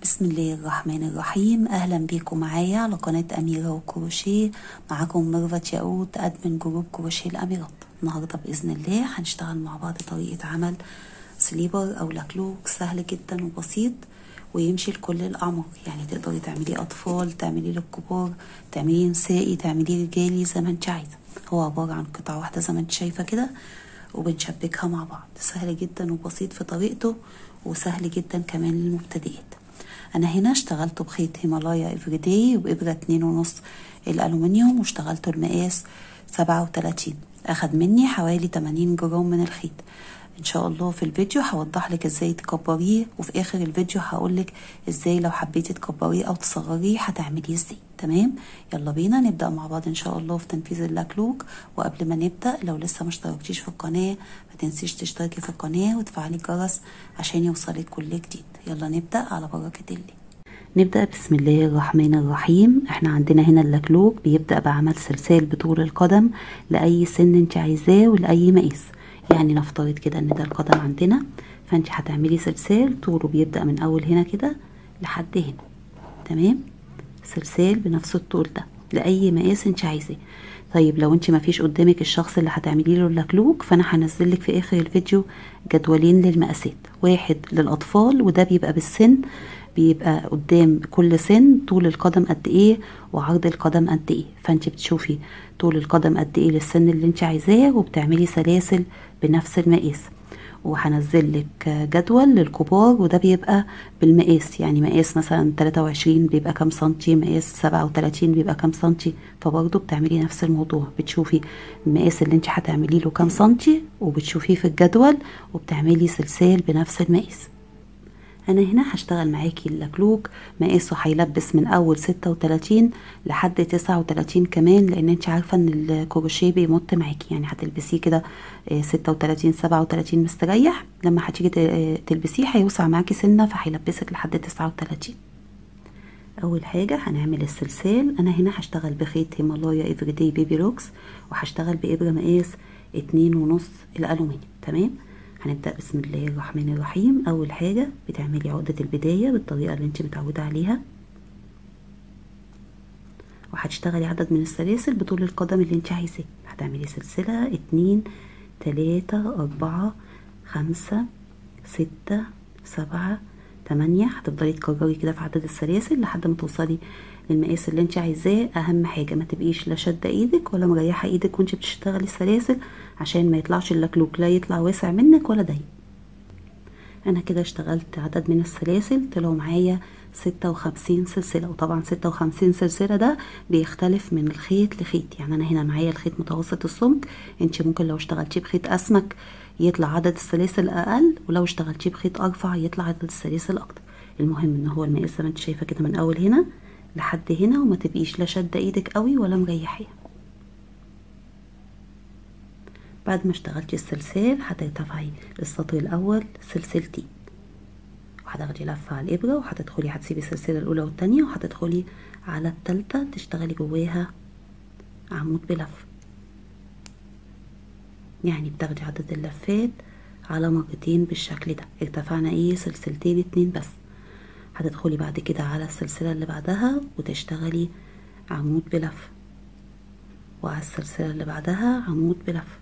بسم الله الرحمن الرحيم اهلا بيكم معايا على قناة اميرة وكروشيه معاكم ميرفت ياقوت ادمن جروب كروشيه الاميرات النهاردة باذن الله هنشتغل مع بعض طريقة عمل سليبر او لكلوك سهل جدا وبسيط ويمشي لكل الاعمار يعني تقدري تعمليه اطفال تعمليه للكبار تعمليه نسائي تعمليه رجالي زي ما انت عايزه هو عبارة عن قطعة واحدة زي ما انت شايفة كده وبنشبكها مع بعض سهل جدا وبسيط في طريقته وسهل جدا كمان للمبتدئات انا هنا اشتغلت بخيط هيمالايا افريداي وبإبرة اتنين ونص الالومنيوم واشتغلته المقاس سبعة وتلاتين اخد مني حوالي تمانين جرام من الخيط ان شاء الله في الفيديو هوضح لك ازاي تكبريه وفي اخر الفيديو هقول لك ازاي لو حبيتي تكبريه او تصغريه هتعمليه ازاي تمام يلا بينا نبدا مع بعض ان شاء الله في تنفيذ اللاكلوك وقبل ما نبدا لو لسه ما اشتركتيش في القناه ما تنسيش تشتركي في القناه وتفعلي الجرس عشان يوصلك كل جديد يلا نبدا على بركه الله نبدأ بسم الله الرحمن الرحيم احنا عندنا هنا اللكلوك بيبدأ بعمل سلسال بطول القدم لأي سن انت عايزاه ولأي مقاس يعني نفترض كده ان ده القدم عندنا فانت هتعملي سلسال طوله بيبدأ من اول هنا كده لحد هنا تمام سلسال بنفس الطول ده لأي مقاس انت عايزاه طيب لو انت مفيش قدامك الشخص اللي هتعملي له اللكلوك فانا هنزل لك في اخر الفيديو جدولين للمقاسات واحد للاطفال وده بيبقى بالسن بيبقى قدام كل سن طول القدم قد ايه وعرض القدم قد ايه فانت بتشوفي طول القدم قد ايه للسن اللي انت عايزاه وبتعملي سلاسل بنفس المقاس وهنزل لك جدول للكبار وده بيبقى بالمقاس يعني مقاس مثلا 23 بيبقى كام سنتي مقاس 37 بيبقى كام سنتي فبرضه بتعملي نفس الموضوع بتشوفي المقاس اللي انت هتعملي له كام سنتي وبتشوفيه في الجدول وبتعملي سلسال بنفس المقاس انا هنا هشتغل معاكي اللكلوك مقاسه هيلبس من اول ستة وتلاتين لحد تسعة وتلاتين كمان لان انت عارفة ان الكروشيه بيمط معاكي يعني هتلبسيه كده ستة وتلاتين سبعة وتلاتين مستريح لما هتيجي تلبسيه هيوسع معاكي سنة فهيلبسك لحد تسعة وتلاتين اول حاجة هنعمل السلسال انا هنا هشتغل بخيط هيمالايا افريداي بيبي روكس وهشتغل بابرة مقاس اتنين ونص الالومنيوم تمام هنبدأ بسم الله الرحمن الرحيم أول حاجة بتعملي عقدة البداية بالطريقة اللي انت متعودة عليها وهتشتغلي عدد من السلاسل بطول القدم اللي انت عايزاه هتعملي سلسلة اتنين تلاتة أربعة خمسة ستة سبعة تمانية هتفضلي تكرري كده في عدد السلاسل لحد ما توصلي للمقاس اللي انت عايزاه اهم حاجه ما تبقيش لا شاده ايدك ولا مريحه ايدك وانت بتشتغلي السلاسل عشان ما يطلعش اللكلوك لا يطلع واسع منك ولا ضيق انا كده اشتغلت عدد من السلاسل طلعوا معايا ستة وخمسين سلسلة وطبعا ستة وخمسين سلسلة ده بيختلف من الخيط لخيط يعني انا هنا معايا الخيط متوسط السمك انت ممكن لو اشتغلتي بخيط اسمك يطلع عدد السلاسل اقل ولو اشتغلتي بخيط ارفع يطلع عدد السلاسل اكتر المهم ان هو المقاس زي ما انت شايفه كده من اول هنا لحد هنا وما تبقيش لا شاده ايدك قوي ولا مريحيها بعد ما اشتغلتي السلسال هترتفعي السطر الاول سلسلتين وهتاخدي لفه على الابره وهتدخلي هتسيبي السلسله الاولى والتانية وهتدخلي على التالتة تشتغلي جواها عمود بلف يعني بتاخدي عدد اللفات على مرتين بالشكل ده ارتفعنا ايه سلسلتين اتنين بس هتدخلي بعد كده على السلسلة اللي بعدها وتشتغلي عمود بلف وعلى السلسلة اللي بعدها عمود بلف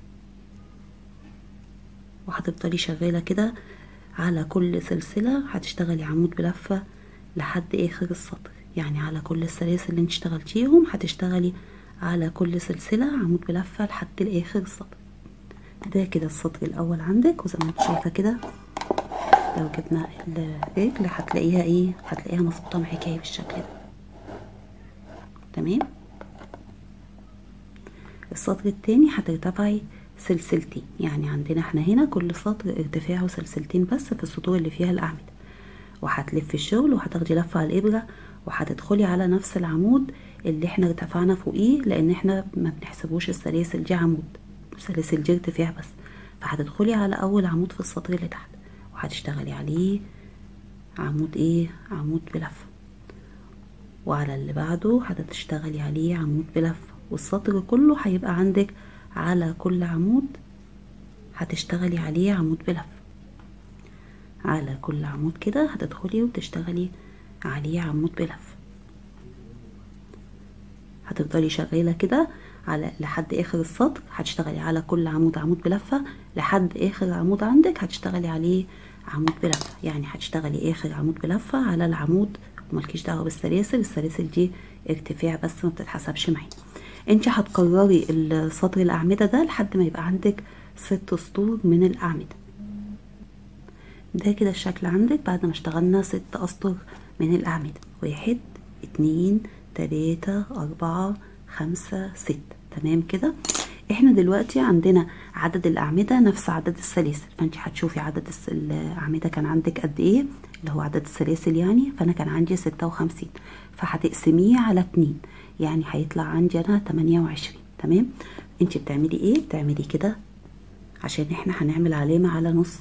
وهتفضلي شغالة كده على كل سلسلة هتشتغلي عمود بلفة لحد اخر السطر يعني على كل السلاسل اللي انت اشتغلتيهم هتشتغلي على كل سلسلة عمود بلفة لحد اخر السطر ده كده السطر الاول عندك وزي ما انت شايفة كده لو جبنا الرجل هتلاقيها ايه هتلاقيها مظبوطه معاكي اهي بالشكل ده تمام السطر التاني هترتفعي سلسلتين يعني عندنا احنا هنا كل سطر ارتفاعه سلسلتين بس في السطور اللي فيها الاعمده وهتلفي الشغل وهتاخدي لفه على الابره وهتدخلي على نفس العمود اللي احنا ارتفعنا فوقيه لان احنا ما بنحسبوش السلاسل دي عمود السلاسل دي ارتفاع بس فهتدخلي على اول عمود في السطر اللي تحت وهتشتغلي عليه عمود ايه عمود بلفة وعلى اللي بعده هتشتغلي عليه عمود بلفة والسطر كله هيبقى عندك على كل عمود هتشتغلي عليه عمود بلفة على كل عمود كده هتدخلي وتشتغلي عليه عمود بلف هتفضلي شغالة كده على لحد اخر السطر هتشتغلي على كل عمود عمود بلفة لحد اخر عمود عندك هتشتغلي عليه عمود بلفة يعني هتشتغلي اخر عمود بلفة على العمود وملكيش دعوة بالسلاسل السلاسل دي ارتفاع بس ما بتتحسبش معايا انت هتكرري السطر الاعمدة ده لحد ما يبقى عندك ست سطور من الاعمدة ده كده الشكل عندك بعد ما اشتغلنا ست اسطر من الاعمدة واحد اتنين تلاتة اربعة خمسة ستة تمام كده احنا دلوقتي عندنا عدد الاعمدة نفس عدد السلاسل فانت هتشوفي عدد الاعمدة كان عندك قد ايه اللي هو عدد السلاسل يعني فانا كان عندي ستة وخمسين فهتقسميه على اتنين يعني هيطلع عندي انا تمانية وعشرين تمام انت بتعملي ايه بتعملي كده عشان احنا هنعمل علامة على نص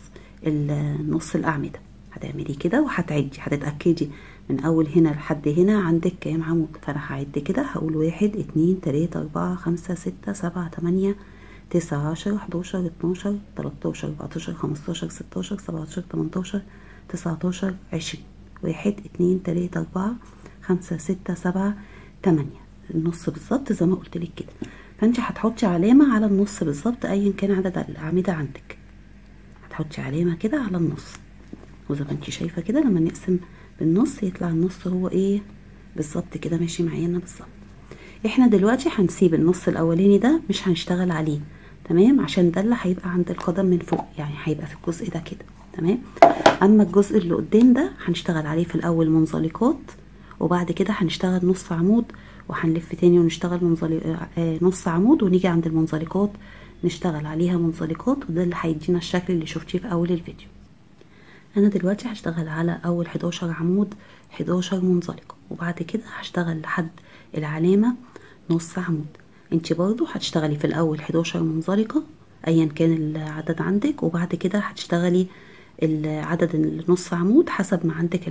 نص الاعمدة هتعملي كده وهتعدي هتتأكدي من اول هنا لحد هنا عندك كام عمود فانا هعد كده هقول واحد اتنين تلاتة اربعة خمسة ستة سبعة تمانية تسعة عشرة حداشر اتناشر تلاتاشر اربعتاشر خمستاشر ستاشر سبعتاشر تمنتاشر تسعتاشر عشرين واحد اتنين تلاتة اربعة خمسة ستة سبعة تمانية النص بالظبط زي ما قلتلك كده فانت هتحطي علامة على النص بالظبط ايا كان عدد الاعمدة عندك هتحطي علامة كده على النص وزي ما انت شايفة كده لما نقسم بالنص يطلع النص هو ايه بالظبط كده ماشي معانا بالظبط احنا دلوقتي هنسيب النص الاولاني ده مش هنشتغل عليه تمام عشان ده اللي هيبقى عند القدم من فوق يعني هيبقى في الجزء ده كده تمام اما الجزء اللي قدام ده هنشتغل عليه في الاول منزلقات وبعد كده هنشتغل نص عمود وهنلف تاني ونشتغل منزلق آه نص عمود ونيجي عند المنزلقات نشتغل عليها منزلقات وده اللي هيدينا الشكل اللي شفتيه في اول الفيديو انا دلوقتي هشتغل على اول 11 عمود 11 منزلقه وبعد كده هشتغل لحد العلامه نص عمود انت برضو هتشتغلي في الاول 11 منزلقه ايا كان العدد عندك وبعد كده هتشتغلي العدد النص عمود حسب ما عندك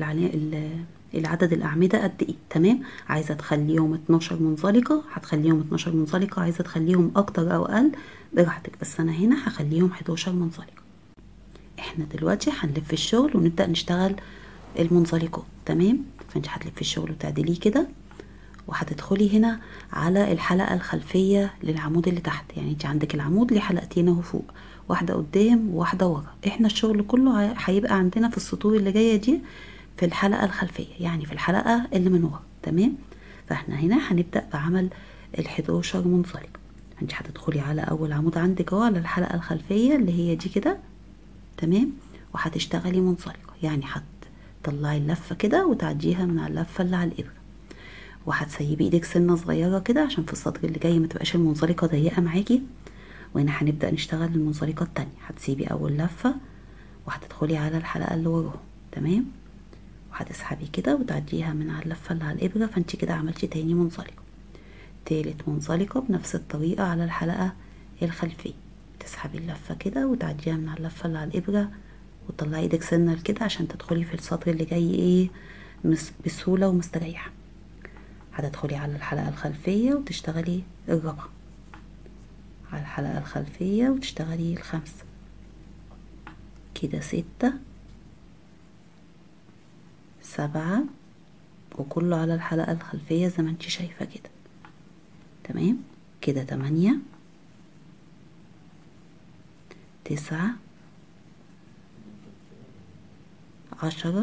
العدد الاعمده قد ايه تمام عايزه تخليهم 12 منزلقه هتخليهم 12 منزلقه عايزه تخليهم اكتر او اقل براحتك بس انا هنا هخليهم 11 منزلقه احنا دلوقتي هنلف الشغل ونبدأ نشتغل المنزلقات تمام فانت هتلفي الشغل وتعدليه كده وهتدخلي هنا على الحلقة الخلفية للعمود اللي تحت يعني انت عندك العمود ليه حلقتين اهو فوق واحدة قدام وواحدة ورا احنا الشغل كله هيبقى عندنا في السطور اللي جاية دي في الحلقة الخلفية يعني في الحلقة اللي من ورا تمام فاحنا هنا هنبدأ بعمل الحداشر منزلق انت هتدخلي على اول عمود عندك اهو على الحلقة الخلفية اللي هي دي كده تمام وهتشتغلي منزلقة يعني هتطلعي اللفة كده وتعديها من على اللفة اللي على الإبرة وهتسيبي ايدك سنة صغيرة كده عشان في السطر اللي جاي متبقاش المنزلقة ضيقة معاكي وهنا هنبدأ نشتغل المنزلقة التانية هتسيبي أول لفة وهتدخلي على الحلقة اللي وراها تمام وهتسحبي كده وتعديها من على اللفة اللي على الإبرة فانت كده عملتي تاني منزلقة تالت منزلقة بنفس الطريقة على الحلقة الخلفية تسحبي اللفة كده وتعديها من على اللفة اللي على الإبرة وتطلعي ايدك سنة كده عشان تدخلي في السطر اللي جاي ايه بسهولة ومستريحة هتدخلي على الحلقة الخلفية وتشتغلي الرابعة على الحلقة الخلفية وتشتغلي الخمسة كده ستة سبعة وكله على الحلقة الخلفية زي ما انت شايفة كده تمام كده تمانية تسعة عشرة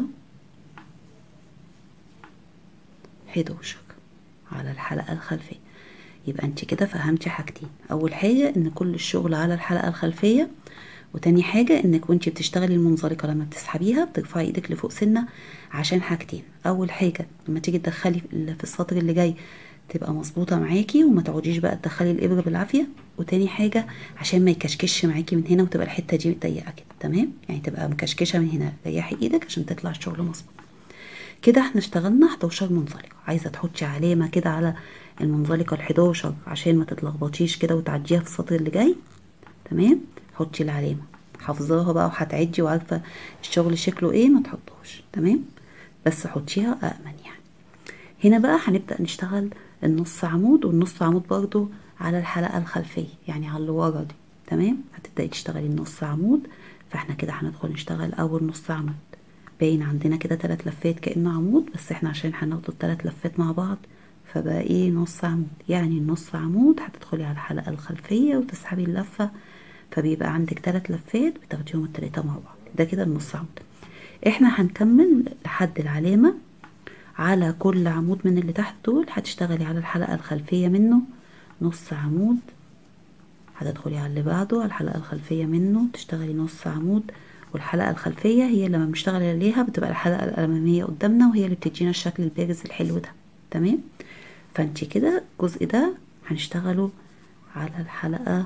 حداشر على الحلقة الخلفية يبقى انت كده فهمتي حاجتين اول حاجة ان كل الشغل على الحلقة الخلفية وتاني حاجة انك وانت بتشتغلي المنزلقة لما بتسحبيها بترفعي ايدك لفوق سنة عشان حاجتين اول حاجة لما تيجي تدخلي في السطر اللي جاي تبقى مظبوطه معاكي وما تقعديش بقى تدخلي الابره بالعافيه وتاني حاجه عشان ما يكشكش معاكي من هنا وتبقى الحته دي ضيقه كده تمام يعني تبقى مكشكشه من هنا ريحي ايدك عشان تطلع الشغل مظبوط كده احنا اشتغلنا 11 منزلقه عايزه تحطي علامه كده على المنزلقه ال11 عشان ما تتلخبطيش كده وتعديها في السطر اللي جاي تمام حطي العلامه حافظاها بقى وهتعدي وعارفه الشغل شكله ايه ما تحطوش تمام بس حطيها امن يعني هنا بقى هنبدا نشتغل النص عمود والنص عمود برضو على الحلقة الخلفية يعني على اللي ورا دي تمام هتبدأي تشتغلي النص عمود فاحنا كده هندخل نشتغل اول نص عمود باين عندنا كده تلات لفات كأنه عمود بس احنا عشان هناخد التلات لفات مع بعض فبقى ايه نص عمود يعني النص عمود هتدخلي على الحلقة الخلفية وتسحبي اللفة فبيبقى عندك تلات لفات بتاخديهم التلاتة مع بعض ده كده النص عمود احنا هنكمل لحد العلامة على كل عمود من اللي تحت دول هتشتغلي على الحلقة الخلفية منه نص عمود هتدخلي على اللي بعده على الحلقة الخلفية منه تشتغلي نص عمود والحلقة الخلفية هي لما بنشتغل عليها بتبقى الحلقة الأمامية قدامنا وهي اللي بتدينا الشكل البارز الحلو ده تمام فانت كده الجزء ده هنشتغله على الحلقة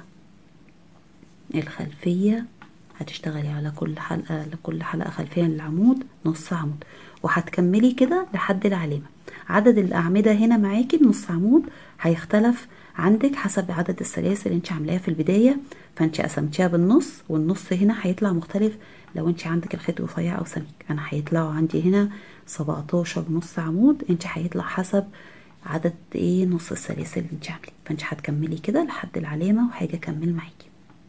الخلفية هتشتغلي على كل حلقة لكل حلقة خلفية للعمود نص عمود وهتكملي كده لحد العلامة عدد الأعمدة هنا معاكي نص عمود هيختلف عندك حسب عدد السلاسل اللي انت عاملاها في البداية فانت قسمتيها بالنص والنص هنا هيطلع مختلف لو انت عندك الخيط رفيع او سميك انا هيطلعوا عندي هنا 17 نص عمود انت هيطلع حسب عدد ايه نص السلاسل اللي انت عاملاه فانت هتكملي كده لحد العلامة وهاجي اكمل معاكي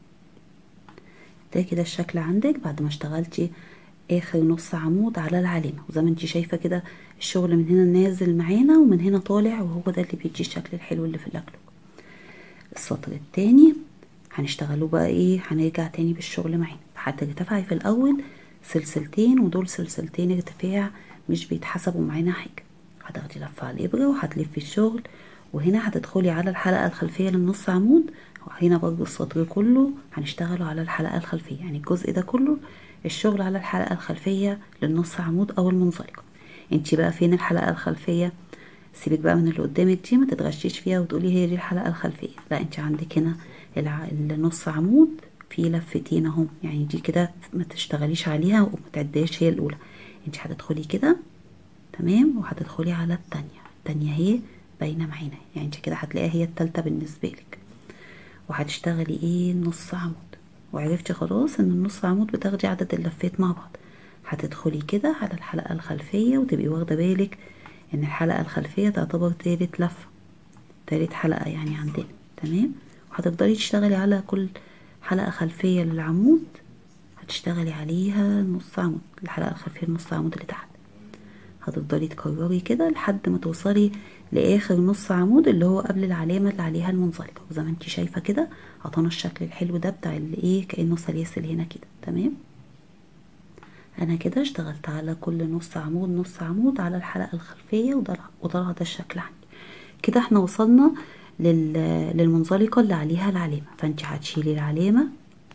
ده كده الشكل عندك بعد ما اشتغلتي اخر نص عمود على العلامة وزي ما انت شايفة كده الشغل من هنا نازل معانا ومن هنا طالع وهو ده اللي بيدي الشكل الحلو اللي في الاكلوك السطر التاني هنشتغلوا بقى ايه هنرجع تاني بالشغل معانا هترتفعي في الاول سلسلتين ودول سلسلتين ارتفاع مش بيتحسبوا معانا حاجة هتاخدي لفة على الابرة وهتلفي الشغل وهنا هتدخلي على الحلقة الخلفية للنص عمود وهنا برضو السطر كله هنشتغله على الحلقة الخلفية يعني الجزء ده كله الشغل على الحلقة الخلفية للنص عمود او المنزلقة انتي بقى فين الحلقة الخلفية سيبك بقى من اللي قدامك دي ما تتغشيش فيها وتقولي هي دي الحلقة الخلفية لا انت عندك هنا الع... النص عمود في لفتين اهم يعني دي كده ما تشتغليش عليها وما تعديهاش هي الاولى انت هتدخلي كده تمام وهتدخلي على التانية التانية هي باينة معانا يعني انت كده هتلاقيها هي التالتة بالنسبة لك وهتشتغلي ايه نص عمود وعرفتي خلاص ان النص عمود بتاخدي عدد اللفات مع بعض هتدخلي كده على الحلقة الخلفية وتبقي واخدة بالك ان الحلقة الخلفية تعتبر تالت لفة تالت حلقة يعني عندنا تمام وهتفضلي تشتغلي على كل حلقة خلفية للعمود هتشتغلي عليها نص عمود الحلقة الخلفية نص عمود اللي تحت هتفضلي تكرري كده لحد ما توصلي لاخر نص عمود اللي هو قبل العلامة اللي عليها المنزلقة وزي ما انت شايفة كده عطانا الشكل الحلو ده بتاع اللي ايه كأنه سلاسل هنا كده تمام انا كده اشتغلت على كل نص عمود نص عمود على الحلقة الخلفية وطلع ده الشكل عندي كده احنا وصلنا لل... للمنزلقة اللي عليها العلامة فانت هتشيلي العلامة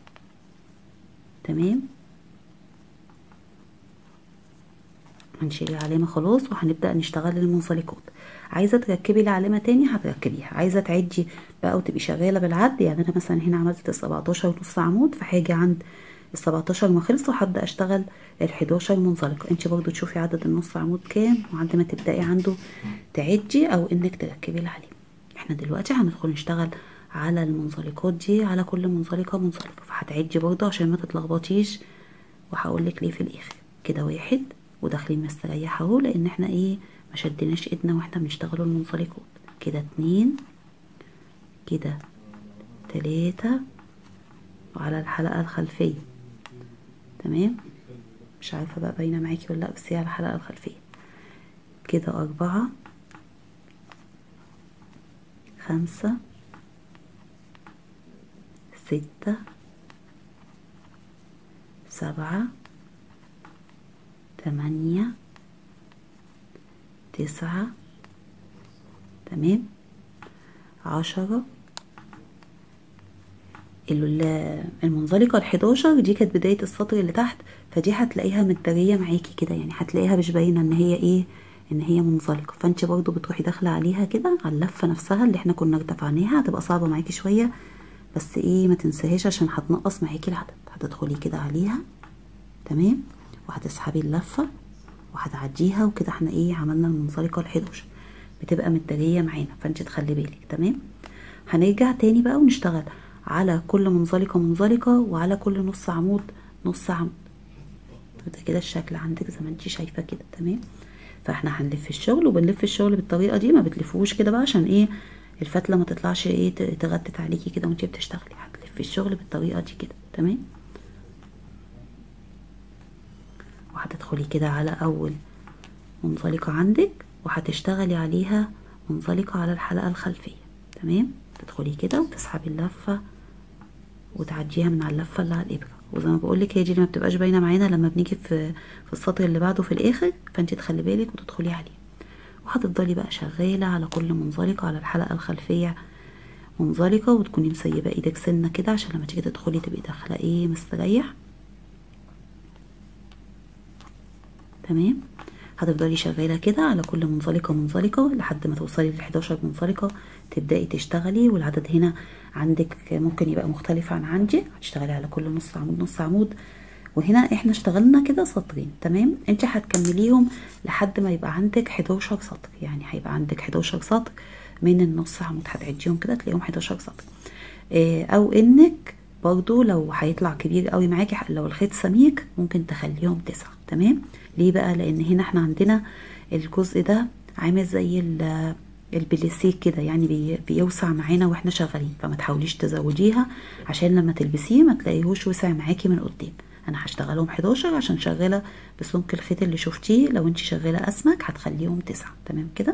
تمام هنشيل العلامة خلاص وهنبدأ نشتغل المنزلقات عايزة تركبي العلامة تاني هتركبيها عايزة تعدي بقى وتبقي شغالة بالعد يعني انا مثلا هنا عملت السبعتاشر نص عمود فهاجي عند السبعتاشر ما خلصوا هبدأ اشتغل الحداشر منزلقة انت برضو تشوفي عدد النص عمود كام وعند ما تبدأي عنده تعدي او انك تركبي العلامة احنا دلوقتي هندخل نشتغل على المنزلقات دي على كل منزلقة منزلقة فهتعدي برضو عشان ما تتلخبطيش وهقولك ليه في الاخر كده واحد وداخلين مستريح اهو لان احنا ايه ما شدناش ايدنا واحنا بنشتغلوا المنزلقات كده اتنين كده تلاتة وعلى الحلقة الخلفية تمام مش عارفة بقى باينة معاكي ولا لا بس هي على الحلقة الخلفية كده أربعة خمسة ستة سبعة تمانية تسعة تمام عشرة المنزلقة الحداشر دي كانت بداية السطر اللي تحت فدي هتلاقيها متدارية معاكي كده يعني هتلاقيها مش باينة ان هي ايه ان هي منزلقة فانت برضو بتروحي داخلة عليها كده على اللفة نفسها اللي احنا كنا ارتفعناها هتبقى صعبة معاكي شوية بس ايه ما تنساهاش عشان هتنقص معاكي العدد هتدخلي كده عليها تمام وهتسحبي اللفة وهتعديها وكده احنا ايه عملنا المنزلقة الحداشر بتبقى متدارية معانا فانت تخلي بالك تمام هنرجع تاني بقى ونشتغل على كل منزلقة منزلقة وعلى كل نص عمود نص عمود ده كده الشكل عندك زي ما انت شايفة كده تمام فاحنا هنلف الشغل وبنلف الشغل بالطريقة دي ما بتلفوش كده بقى عشان ايه الفتلة ما تطلعش ايه تغتت عليكي كده وانت بتشتغلي هتلفي الشغل بالطريقة دي كده تمام وهتدخلي كده على اول منزلقة عندك وهتشتغلي عليها منزلقة على الحلقة الخلفية تمام تدخلي كده وتسحبي اللفة وتعديها من على اللفة اللي على الإبرة وزي ما بقولك هي دي اللي ما بتبقاش باينة معانا لما بنيجي في في السطر اللي بعده في الآخر فانت تخلي بالك وتدخلي عليه وهتفضلي بقى شغالة على كل منزلقة على الحلقة الخلفية منزلقة وتكوني مسيبة ايدك سنة كده عشان لما تيجي تدخلي تبقي داخلة ايه مستريح تمام هتفضلي شغالة كده على كل منزلقة منزلقة لحد ما توصلي ل 11 منزلقة تبدأي تشتغلي والعدد هنا عندك ممكن يبقى مختلف عن عندي هتشتغلي على كل نص عمود نص عمود وهنا احنا اشتغلنا كده سطرين تمام انت هتكمليهم لحد ما يبقى عندك 11 سطر يعني هيبقى عندك 11 سطر من النص عمود هتعديهم كده تلاقيهم 11 سطر اه او انك برضو لو هيطلع كبير قوي معاكي لو الخيط سميك ممكن تخليهم تسعة تمام ليه بقى لان هنا احنا عندنا الجزء ده عامل زي البليسيه كده يعني بي بيوسع معانا واحنا شغالين فما تحاوليش تزوديها عشان لما تلبسيه ما تلاقيهوش وسع معاكي من قدام انا هشتغلهم 11 عشان شغاله بسمك الخيط اللي شفتيه لو انت شغاله اسمك هتخليهم تسعة تمام كده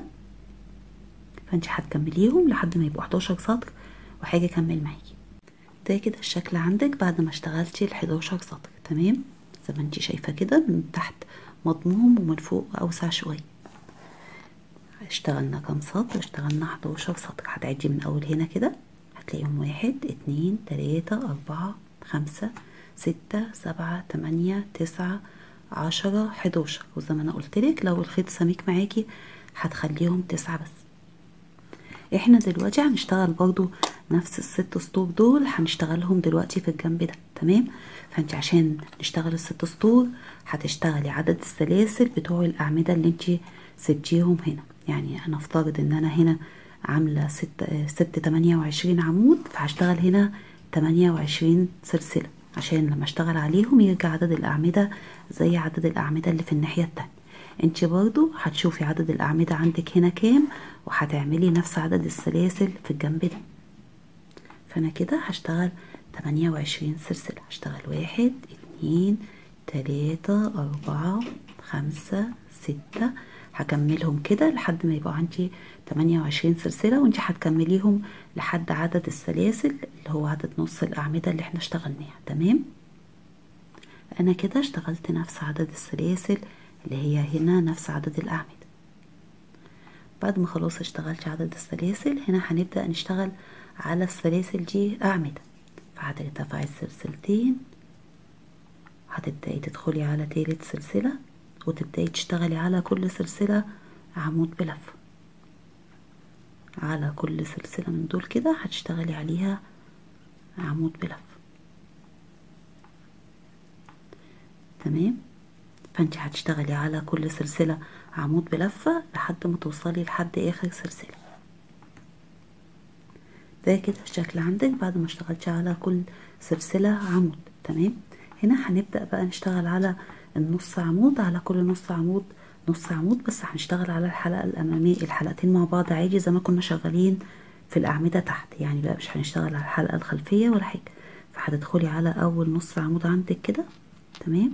فانت هتكمليهم لحد ما يبقوا 11 سطر وحاجه اكمل معاكي ده كده الشكل عندك بعد ما اشتغلتي ال 11 سطر تمام زي ما انت شايفه كده من تحت مضموم ومن فوق اوسع شويه اشتغلنا كام سطر اشتغلنا 11 سطر هتعدي من اول هنا كده هتلاقيهم واحد اتنين تلاتة اربعة خمسة ستة سبعة تمانية تسعة عشرة حداشر وزي ما انا قلتلك لو الخيط سميك معاكي هتخليهم تسعة بس احنا دلوقتي هنشتغل برضو نفس الست سطور دول هنشتغلهم دلوقتي في الجنب ده تمام فانت عشان نشتغل الست سطور هتشتغلي عدد السلاسل بتوع الاعمده اللي انت سبتيهم هنا يعني انا افترض ان انا هنا عامله ست ست تمانية وعشرين عمود فهشتغل هنا تمانية وعشرين سلسله عشان لما اشتغل عليهم يرجع عدد الاعمده زي عدد الاعمده اللي في الناحيه التانية انت برضو هتشوفي عدد الاعمده عندك هنا كام وهتعملي نفس عدد السلاسل في الجنب ده فانا كده هشتغل تمانية وعشرين سلسلة هشتغل واحد اتنين تلاتة اربعة خمسة ستة هكملهم كده لحد ما يبقى عندي تمانية وعشرين سلسلة وانت هتكمليهم لحد عدد السلاسل اللي هو عدد نص الأعمدة اللي احنا اشتغلناها تمام أنا كده اشتغلت نفس عدد السلاسل اللي هي هنا نفس عدد الأعمدة بعد ما خلاص اشتغلت عدد السلاسل هنا هنبدأ نشتغل على السلاسل دي أعمدة فهترتفعي السلسلتين هتبدأي تدخلي على تالت سلسلة وتبدأي تشتغلي على كل سلسلة عمود بلفة على كل سلسلة من دول كده هتشتغلي عليها عمود بلفة تمام فانت هتشتغلي على كل سلسلة عمود بلفة لحد ما توصلي لحد اخر سلسلة ده كده الشكل عندك بعد ما اشتغلتي على كل سلسلة عمود تمام هنا هنبدأ بقى نشتغل على النص عمود على كل نص عمود نص عمود بس هنشتغل على الحلقة الأمامية الحلقتين مع بعض عادي زي ما كنا شغالين في الأعمدة تحت يعني بقى مش هنشتغل على الحلقة الخلفية ولا حاجة فهتدخلي على أول نص عمود عندك كده تمام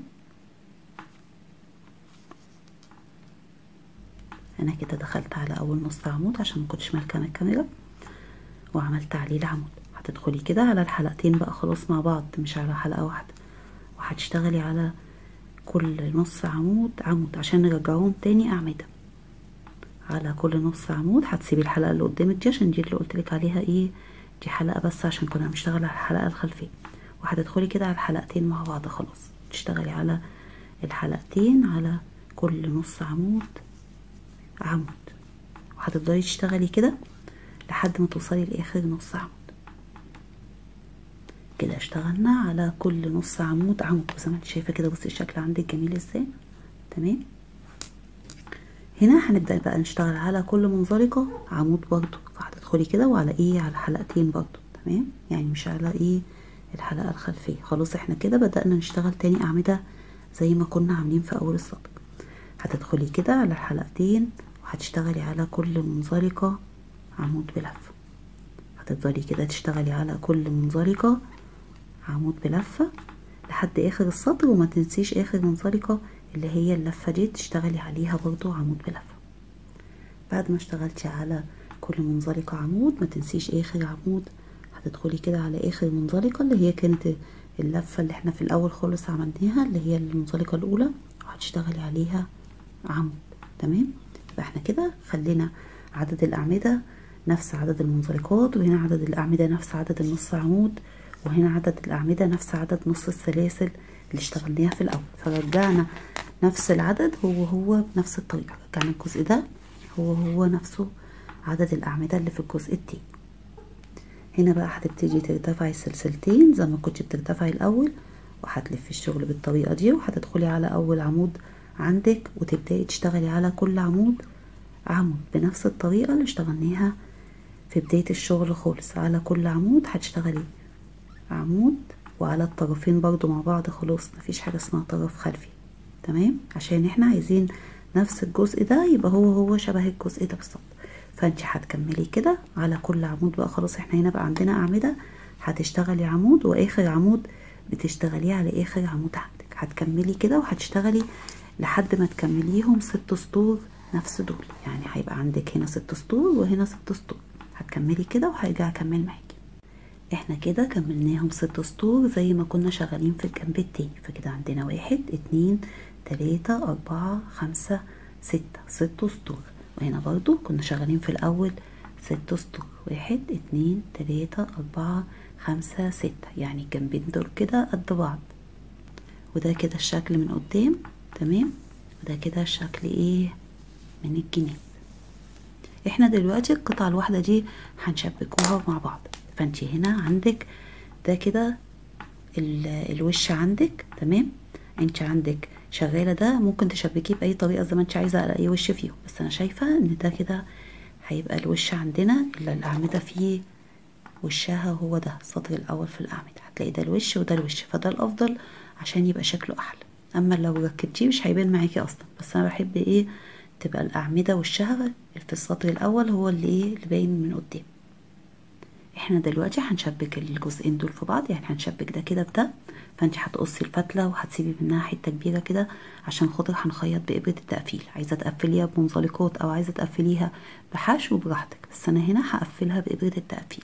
أنا كده دخلت على أول نص عمود عشان مكنتش مالكة الكاميرا وعملت عليه العمود هتدخلي كده على الحلقتين بقى خلاص مع بعض مش على حلقة واحدة وهتشتغلي على كل نص عمود عمود عشان نرجعهم تاني أعمدة على كل نص عمود هتسيبي الحلقة اللي قدامك دي عشان دي اللي قلتلك عليها ايه دي حلقة بس عشان كنا بنشتغل على الحلقة الخلفية وهتدخلي كده على الحلقتين مع بعض خلاص تشتغلي على الحلقتين على كل نص عمود عمود وهتفضلي تشتغلي كده لحد ما توصلي لاخر نص عمود كده اشتغلنا على كل نص عمود عمود زي ما انت شايفه كده بصي الشكل عندك جميل ازاي تمام هنا هنبدا بقى نشتغل على كل منزلقه عمود برضو فهتدخلي كده وعلى ايه على حلقتين برضو تمام يعني مش على ايه الحلقه الخلفيه خلاص احنا كده بدانا نشتغل تاني اعمده زي ما كنا عاملين في اول السطر هتدخلي كده على الحلقتين وهتشتغلي على كل منزلقه عمود بلفه هتفضلي كده تشتغلي على كل منزلقه عمود بلفة لحد اخر السطر وما تنسيش اخر منزلقة اللي هي اللفة دي تشتغلي عليها برضو عمود بلفة بعد ما اشتغلتي على كل منزلقة عمود ما تنسيش اخر عمود هتدخلي كده على اخر منزلقة اللي هي كانت اللفة اللي احنا في الاول خالص عملناها اللي هي المنزلقة الاولى وهتشتغلي عليها عمود تمام فاحنا كده خلينا عدد الاعمدة نفس عدد المنزلقات وهنا عدد الاعمدة نفس عدد النص عمود وهنا عدد الاعمدة نفس عدد نص السلاسل اللي اشتغلناها في الاول فرجعنا نفس العدد هو هو بنفس الطريقة رجعنا الجزء ده هو هو نفسه عدد الأعمدة اللي في الجزء التاني هنا بقى هتبتدي ترتفعي السلسلتين زي ما كنت بترتفعي الأول وهتلفي الشغل بالطريقة دي وهتدخلي على أول عمود عندك وتبدأي تشتغلي على كل عمود عمود بنفس الطريقة اللي اشتغلناها في بداية الشغل خالص على كل عمود هتشتغلي عمود وعلى الطرفين برضو مع بعض خلاص مفيش حاجة اسمها طرف خلفي تمام عشان احنا عايزين نفس الجزء ده يبقى هو هو شبه الجزء ده بالظبط فانت هتكملي كده على كل عمود بقى خلاص احنا هنا بقى عندنا اعمده هتشتغلي عمود واخر عمود بتشتغليه على اخر عمود عندك هتكملي كده وهتشتغلي لحد ما تكمليهم ست سطور نفس دول يعني هيبقى عندك هنا ست سطور وهنا ست سطور هتكملي كده وهرجع اكمل معاكي احنا كده كملناهم ست سطور زي ما كنا شغالين في الجنب التاني فكده عندنا واحد اتنين تلاتة اربعة خمسة ستة ست سطور وهنا برضو كنا شغالين في الاول ست سطور واحد اتنين تلاتة اربعة خمسة ستة يعني الجنبين دول كده قد بعض وده كده الشكل من قدام تمام وده كده الشكل ايه من الجناب احنا دلوقتي القطعة الواحدة دي هنشبكوها مع بعض فانت هنا عندك ده كده الوش عندك تمام انت عندك شغالة ده ممكن تشبكيه بأي طريقة زي ما انت عايزة على أي وش فيهم بس أنا شايفة إن ده كده هيبقى الوش عندنا اللي الأعمدة فيه وشها هو ده السطر الأول في الأعمدة هتلاقي ده الوش وده الوش فده الأفضل عشان يبقى شكله أحلى أما لو ركبتيه مش هيبان معاكي أصلا بس أنا بحب إيه تبقى الأعمدة وشها في السطر الأول هو اللي إيه اللي باين من قدام احنا دلوقتي هنشبك الجزئين دول في بعض يعني هنشبك ده كده بده فانت هتقصي الفتله وهتسيبي منها حته كبيره كده عشان خاطر هنخيط بابره التقفيل عايزه تقفليها بمنزلقات او عايزه تقفليها بحشو براحتك بس انا هنا هقفلها بابره التقفيل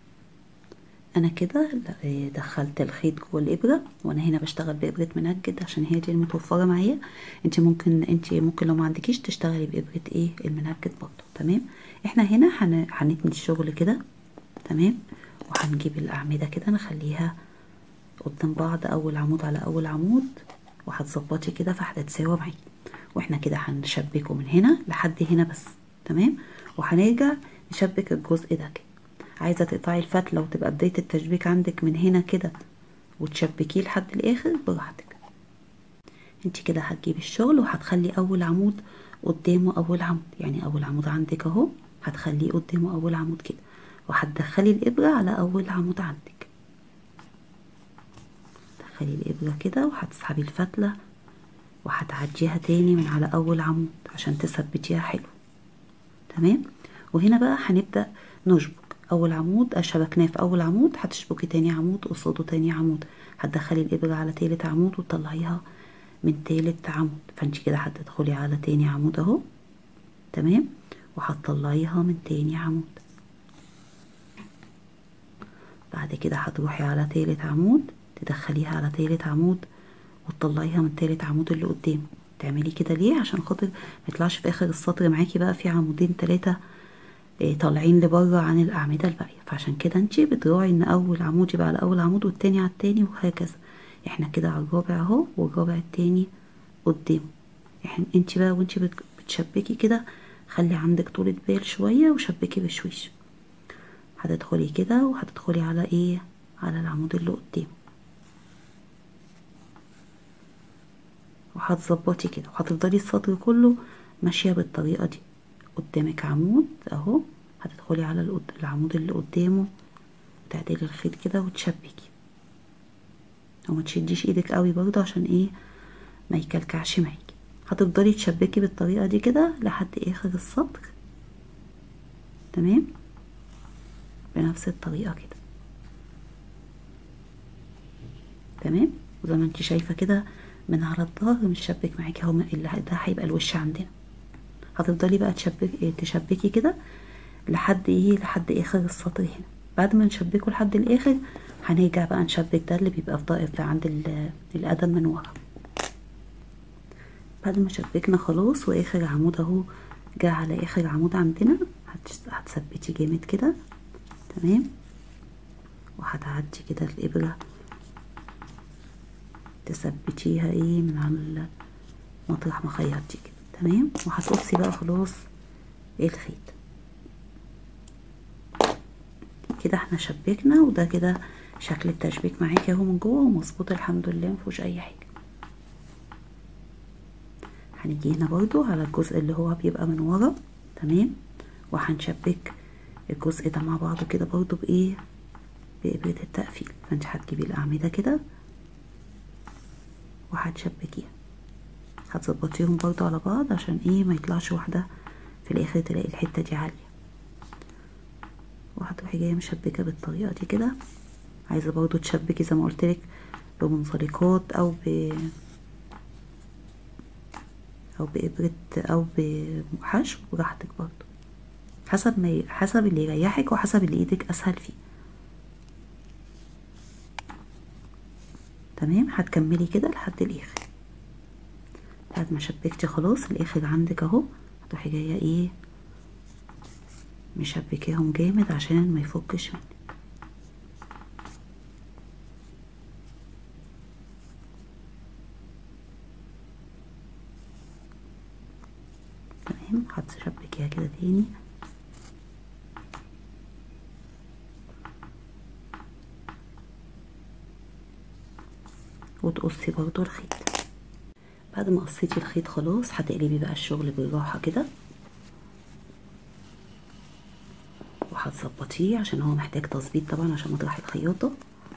انا كده دخلت الخيط جوه الابره وانا هنا بشتغل بابره منجد عشان هي دي المتوفره معايا انت ممكن انت ممكن لو ما عندكيش تشتغلي بابره ايه المنجد برضه تمام احنا هنا هنتني الشغل كده تمام وهنجيب الأعمدة كده نخليها قدام بعض أول عمود على أول عمود وهتظبطي كده فهتتساوى معاكي واحنا كده هنشبكه من هنا لحد هنا بس تمام وهنرجع نشبك الجزء ده كده عايزة تقطعي الفتلة وتبقى بداية التشبيك عندك من هنا كده وتشبكيه لحد الآخر براحتك انت كده هتجيبي الشغل وهتخلي أول عمود قدامه أول عمود يعني أول عمود عندك أهو هتخليه قدامه أول عمود كده وهتدخلي الإبرة على أول عمود عندك تدخلي الإبرة كده وهتسحبي الفتلة وهتعديها تاني من على أول عمود عشان تثبتيها حلو تمام وهنا بقى هنبدأ نشبك أول عمود شبكناه في أول عمود هتشبكي تاني عمود قصاده تاني عمود هتدخلي الإبرة على تالت عمود وتطلعيها من تالت عمود فانت كده هتدخلي على تاني عمود اهو تمام وهتطلعيها من تاني عمود بعد كده هتروحي على تالت عمود تدخليها على تالت عمود وتطلعيها من تالت عمود اللي قدامه تعملي كده ليه عشان خاطر ميطلعش في اخر السطر معاكي بقى في عمودين تلاتة إيه طالعين لبره عن الاعمده الباقيه فعشان كده انتي بتراعي ان اول عمود يبقى على اول عمود والتاني على التاني وهكذا احنا كده على الرابع اهو والرابع التاني قدامه احنا انتي بقى وانتي بتشبكي كده خلي عندك طولة بال شوية وشبكي بشويش هتدخلي كده وهتدخلي على ايه على العمود اللي قدامه وهتظبطي كده وهتفضلي السطر كله ماشية بالطريقة دي قدامك عمود اهو هتدخلي على العمود اللي قدامه تعدلي الخيط كده وتشبكي وما تشديش ايدك قوي برضه عشان ايه ما يكلكعش معاكي هتفضلي تشبكي بالطريقة دي كده لحد اخر السطر تمام بنفس الطريقة كده تمام وزي ما انت شايفة كده من على الظهر متشبك معاكي اهو اللي ده هيبقى الوش عندنا هتفضلي بقى تشبك تشبكي كده لحد ايه لحد اخر السطر هنا بعد ما نشبكه لحد الاخر هنرجع بقى نشبك ده اللي بيبقى في في عند القدم من ورا بعد ما شبكنا خلاص واخر عمود اهو جه على اخر عمود عندنا هتثبتي جامد كده تمام وهتعدي كده الابره تثبتيها ايه من على مطرح ما خيطتي كده تمام وهتقصي بقى خلاص ايه الخيط كده احنا شبكنا وده كده شكل التشبيك معاكي اهو من جوه ومظبوط الحمد لله مفيهوش اي حاجه هنيجي هنا برضو على الجزء اللي هو بيبقى من ورا تمام وهنشبك الجزء ده مع بعضه كده برضو بايه بإبرة التقفيل فانت هتجيبي الأعمدة كده وهتشبكيها هتظبطيهم برضو على بعض عشان ايه ما يطلعش واحدة في الآخر تلاقي الحتة دي عالية وهتروحي جاية مشبكة بالطريقة دي كده عايزة برضو تشبكي زي ما قلتلك بمنزلقات أو ب أو بإبرة أو بحشو براحتك برضو حسب ما حسب اللي يريحك وحسب اللي ايدك اسهل فيه تمام هتكملي كده لحد الاخر بعد ما شبكتي خلاص الاخر عندك اهو هتروحي جايه ايه مشبكيهم جامد عشان ما يفكش منك تمام هتشبكيها كده تاني وتقصي برضو الخيط بعد ما قصيتي الخيط خلاص هتقلبي بقى الشغل بالراحة كده وهتظبطيه عشان هو محتاج تظبيط طبعا عشان مطرح الخياطة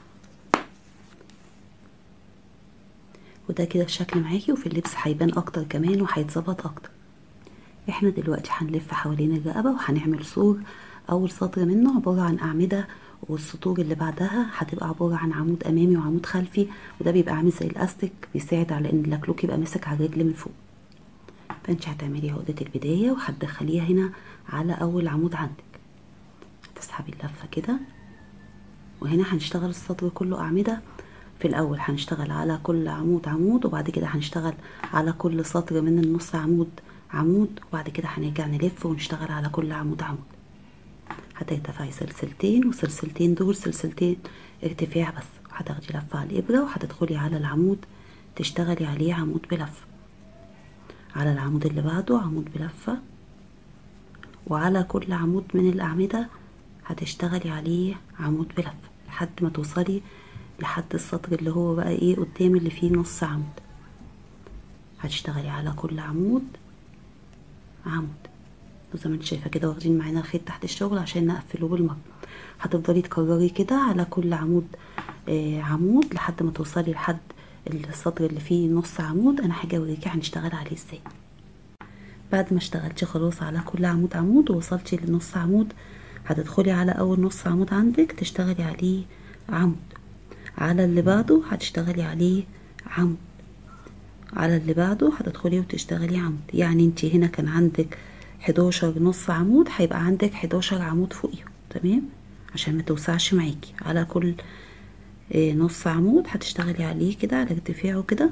وده كده الشكل معاكي وفي اللبس هيبان اكتر كمان وهيتظبط اكتر احنا دلوقتي هنلف حوالين الرقبة وهنعمل سور اول سطر منه عبارة عن اعمدة والسطور اللي بعدها هتبقى عبارة عن عمود امامي وعمود خلفي وده بيبقى عامل زي الاستيك بيساعد على ان اللكلوك يبقى ماسك على الرجل من فوق فانت هتعملي عقدة البداية وهتدخليها هنا على اول عمود عندك هتسحبي اللفة كده وهنا هنشتغل السطر كله اعمدة في الاول هنشتغل على كل عمود عمود وبعد كده هنشتغل على كل سطر من النص عمود عمود وبعد كده هنرجع نلف ونشتغل على كل عمود عمود هترتفعي سلسلتين وسلسلتين دول سلسلتين ارتفاع بس هتاخدي لفة على الإبرة وهتدخلي على العمود تشتغلي عليه عمود بلفة على العمود اللي بعده عمود بلفة وعلى كل عمود من الأعمدة هتشتغلي عليه عمود بلفة لحد ما توصلي لحد السطر اللي هو بقى ايه قدام اللي فيه نص عمود هتشتغلي على كل عمود عمود وزي ما انت شايفه كده واخدين معانا الخيط تحت الشغل عشان نقفله بالمره هتفضلي تكرري كده على كل عمود آه عمود لحد ما توصلي لحد السطر اللي فيه نص عمود انا هاجي اوريكي هنشتغل عليه ازاي بعد ما اشتغلتي خلاص على كل عمود عمود ووصلتي لنص عمود هتدخلي على اول نص عمود عندك تشتغلي عليه عمود على اللي بعده هتشتغلي عليه عمود على اللي بعده هتدخلي وتشتغلي عمود يعني انت هنا كان عندك 11 نص عمود هيبقى عندك 11 عمود فوقيهم تمام عشان ما توسعش معاكي على كل اه نص عمود هتشتغلي عليه كده على ارتفاعه كده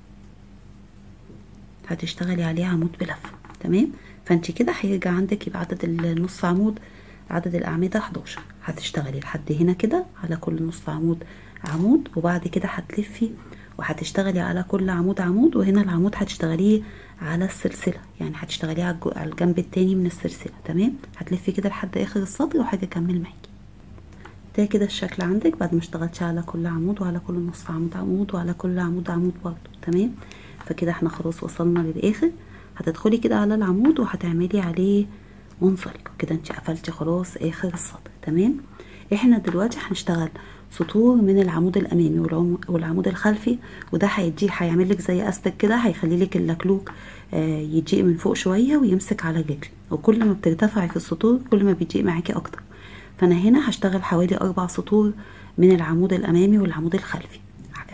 هتشتغلي عليه عمود بلفه تمام فانت كده هيرجع عندك يبقى عدد النص عمود عدد الاعمده 11 هتشتغلي لحد هنا كده على كل نص عمود عمود وبعد كده هتلفي وهتشتغلي على كل عمود عمود وهنا العمود هتشتغليه على السلسله يعني هتشتغليه على الجنب التاني من السلسله تمام هتلفي كده لحد اخر السطر وحاجه اكمل معاكي ده كده الشكل عندك بعد ما اشتغلتي على كل عمود وعلى كل نص عمود عمود وعلى كل عمود عمود برضه تمام فكده احنا خلاص وصلنا للاخر هتدخلي كده على العمود وهتعملي عليه منزلقه كده انت قفلتي خلاص اخر السطر تمام احنا دلوقتي هنشتغل سطور من العمود الامامي والعمود الخلفي وده هيديه هيعمل لك زي استك كده هيخلي لك اللكلوك آه يضيق من فوق شويه ويمسك على الرجل وكل ما بترتفعي في السطور كل ما بيضيق معاكي اكتر فانا هنا هشتغل حوالي اربع سطور من العمود الامامي والعمود الخلفي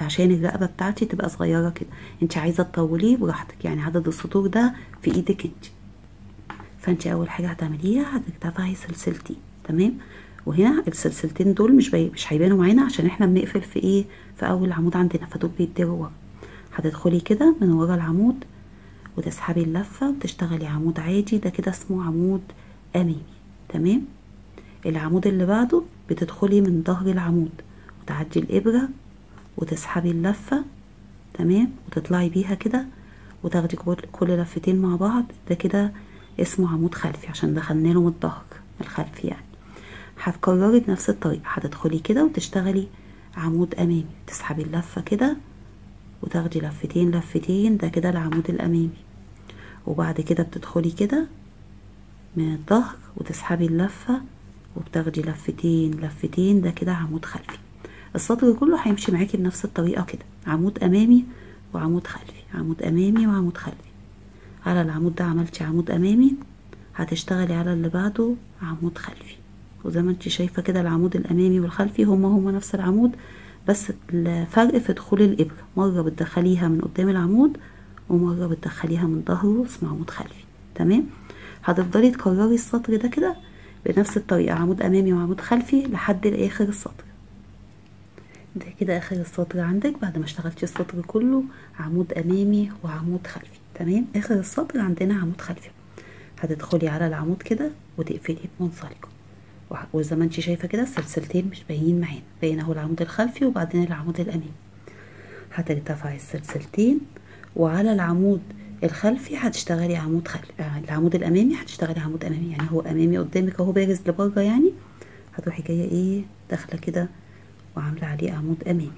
عشان الرقبه بتاعتي تبقى صغيره كده انت عايزه تطوليه براحتك يعني عدد السطور ده في ايدك انت فانت اول حاجه هتعمليها هترتفعي سلسلتين تمام وهنا السلسلتين دول مش بي... مش هيبانوا معانا عشان احنا بنقفل في ايه في اول عمود عندنا فدول بيتداروا ورا هتدخلي كده من ورا العمود وتسحبي اللفه وتشتغلي عمود عادي ده كده اسمه عمود امامي تمام العمود اللي بعده بتدخلي من ظهر العمود وتعدي الابره وتسحبي اللفه تمام وتطلعي بيها كده وتاخدي كل لفتين مع بعض ده كده اسمه عمود خلفي عشان دخلنا له من الظهر الخلفي يعني هتكرري بنفس الطريقه هتدخلي كده وتشتغلي عمود امامي تسحبي اللفه كده وتاخدي لفتين لفتين ده كده العمود الامامي وبعد كده بتدخلي كده من الظهر وتسحبي اللفه وبتاخدي لفتين لفتين ده كده عمود خلفي السطر كله هيمشي معاكي بنفس الطريقه كده عمود امامي وعمود خلفي عمود امامي وعمود خلفي على العمود ده عملتي عمود امامي هتشتغلي على اللي بعده عمود خلفي وزي ما انت شايفه كده العمود الامامي والخلفي هما هما نفس العمود بس الفرق في دخول الابره مره بتدخليها من قدام العمود ومره بتدخليها من ظهره اسمه عمود خلفي تمام هتفضلي تكرري السطر ده كده بنفس الطريقه عمود امامي وعمود خلفي لحد الاخر السطر ده كده اخر السطر عندك بعد ما اشتغلتي السطر كله عمود امامي وعمود خلفي تمام اخر السطر عندنا عمود خلفي هتدخلي على العمود كده وتقفلي بمنزلقه وزي ما انت شايفه كده السلسلتين مش باينين معانا باين اهو العمود الخلفي وبعدين العمود الامامي هترتفعي السلسلتين وعلى العمود الخلفي هتشتغلي عمود خلفي العمود الامامي هتشتغلي عمود امامي يعني هو امامي قدامك اهو بارز لبره يعني هتروحي جايه ايه داخله كده وعامله عليه عمود امامي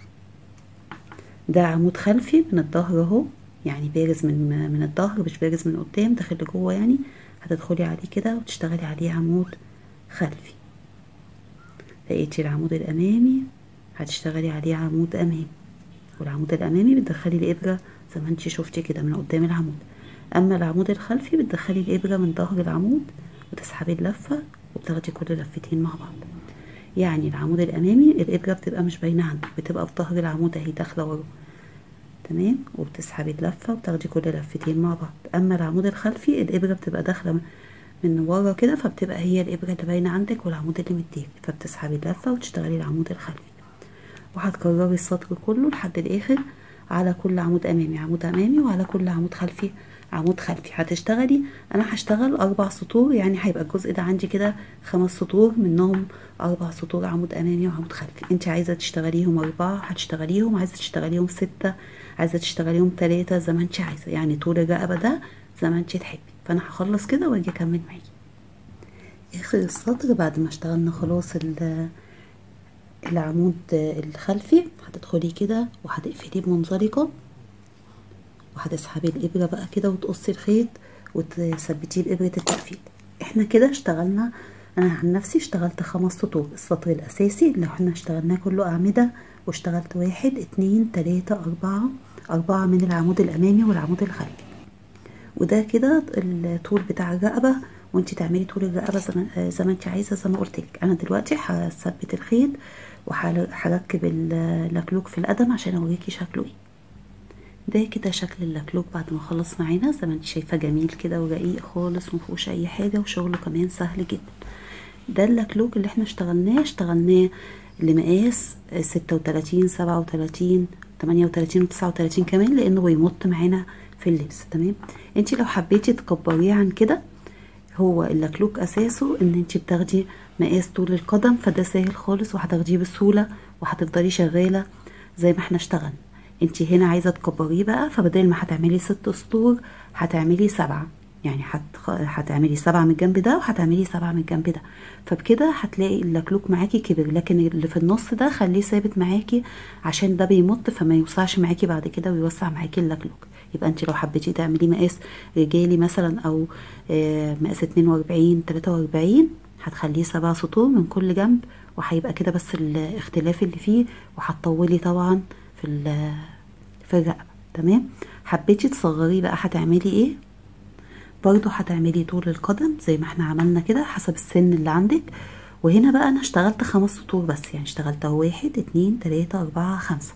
ده عمود خلفي من الظهر اهو يعني بارز من من الظهر مش بارز من قدام داخل لجوه يعني هتدخلي عليه كده وتشتغلي عليه عمود خلفي لقيتي العمود الامامي هتشتغلي عليه عمود امامي والعمود الامامي بتدخلي الابره زي ما انت شفتي كده من قدام العمود اما العمود الخلفي بتدخلي الابره من ظهر العمود وتسحبي اللفه وبتاخدي كل لفتين مع بعض يعني العمود الامامي الابره بتبقى مش باينه عندك بتبقى في ظهر العمود اهي داخله ورا تمام وبتسحبي اللفه وبتاخدي كل لفتين مع بعض اما العمود الخلفي الابره بتبقى داخله من ورا كده فبتبقى هي الابره اللي باينه عندك والعمود اللي مديك فبتسحبي اللفه وتشتغلي العمود الخلفي وهتكرري السطر كله لحد الاخر على كل عمود امامي عمود امامي وعلى كل عمود خلفي عمود خلفي هتشتغلي انا هشتغل اربع سطور يعني هيبقى الجزء ده عندي كده خمس سطور منهم اربع سطور عمود امامي وعمود خلفي انت عايزه تشتغليهم اربعه هتشتغليهم عايزه تشتغليهم سته عايزه تشتغليهم ثلاثه زي ما انت عايزه يعني طول الرقبه ده زي ما انت تحبي فانا هخلص كده واجي اكمل معاكي اخر السطر بعد ما اشتغلنا خلاص العمود الخلفي هتدخلي كده وهتقفليه بمنزلقه وهتسحبي الابره بقى كده وتقصي الخيط وتثبتيه بابره التقفيل احنا كده اشتغلنا انا عن نفسي اشتغلت خمس سطور السطر الاساسي اللي احنا اشتغلناه كله اعمده واشتغلت واحد اتنين تلاته اربعه اربعه من العمود الامامي والعمود الخلفي وده كده الطول بتاع الرقبه وانت تعملي طول الرقبه زي ما زي ما انت عايزه زي ما قلت لك انا دلوقتي هثبت الخيط وهركب اللكلوك في القدم عشان اوريكي شكله ايه ده كده شكل اللكلوك بعد ما خلص معانا زي ما انت شايفه جميل كده ورقيق خالص مفيهوش اي حاجه وشغله كمان سهل جدا ده اللكلوك اللي احنا اشتغلناه اشتغلناه لمقاس ستة وتلاتين سبعة وتلاتين تمانية وتلاتين وتسعة وتلاتين كمان لانه بيمط معانا في اللبس تمام انت لو حبيتي تكبريه عن كده هو اللكلوك اساسه ان انت بتاخدي مقاس طول القدم فده سهل خالص وهتاخديه بسهوله وهتفضلي شغاله زي ما احنا اشتغلنا انت هنا عايزه تكبريه بقى فبدل ما هتعملي ست سطور هتعملي سبعه يعني هت... هتعملي سبعة من الجنب ده وهتعملي سبعة من الجنب ده فبكده هتلاقي اللكلوك معاكي كبر لكن اللي في النص ده خليه ثابت معاكي عشان ده بيمط فما يوسعش معاكي بعد كده ويوسع معاكي اللكلوك يبقى انت لو حبيتي تعملي مقاس رجالي مثلا او مقاس اتنين واربعين تلاتة واربعين هتخليه سبع سطور من كل جنب وهيبقى كده بس الاختلاف اللي فيه وهتطولي طبعا في في الرقبه تمام حبيتي تصغريه بقى هتعملي ايه برضو هتعملي طول القدم زي ما احنا عملنا كده حسب السن اللي عندك وهنا بقى انا اشتغلت خمس سطور بس يعني اشتغلت واحد اتنين تلاتة اربعة خمسة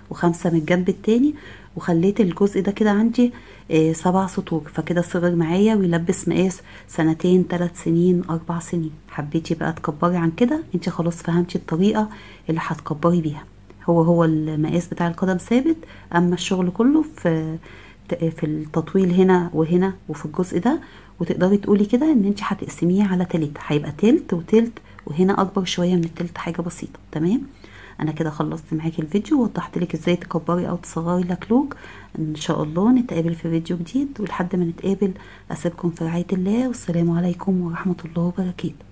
وخمسة من الجنب التاني وخليت الجزء ده كده عندي آه سبع سطور فكده صغر معايا ويلبس مقاس سنتين ثلاث سنين اربع سنين حبيتي بقى تكبري عن كده انت خلاص فهمتي الطريقة اللي هتكبري بيها هو هو المقاس بتاع القدم ثابت اما الشغل كله في في التطويل هنا وهنا وفي الجزء ده وتقدري تقولي كده ان انت هتقسميه على تلت هيبقى تلت وتلت وهنا اكبر شويه من التلت حاجه بسيطه تمام انا كده خلصت معاكي الفيديو ووضحت لك ازاي تكبري او تصغري لكلوك ان شاء الله نتقابل في فيديو جديد ولحد ما نتقابل اسيبكم في رعايه الله والسلام عليكم ورحمه الله وبركاته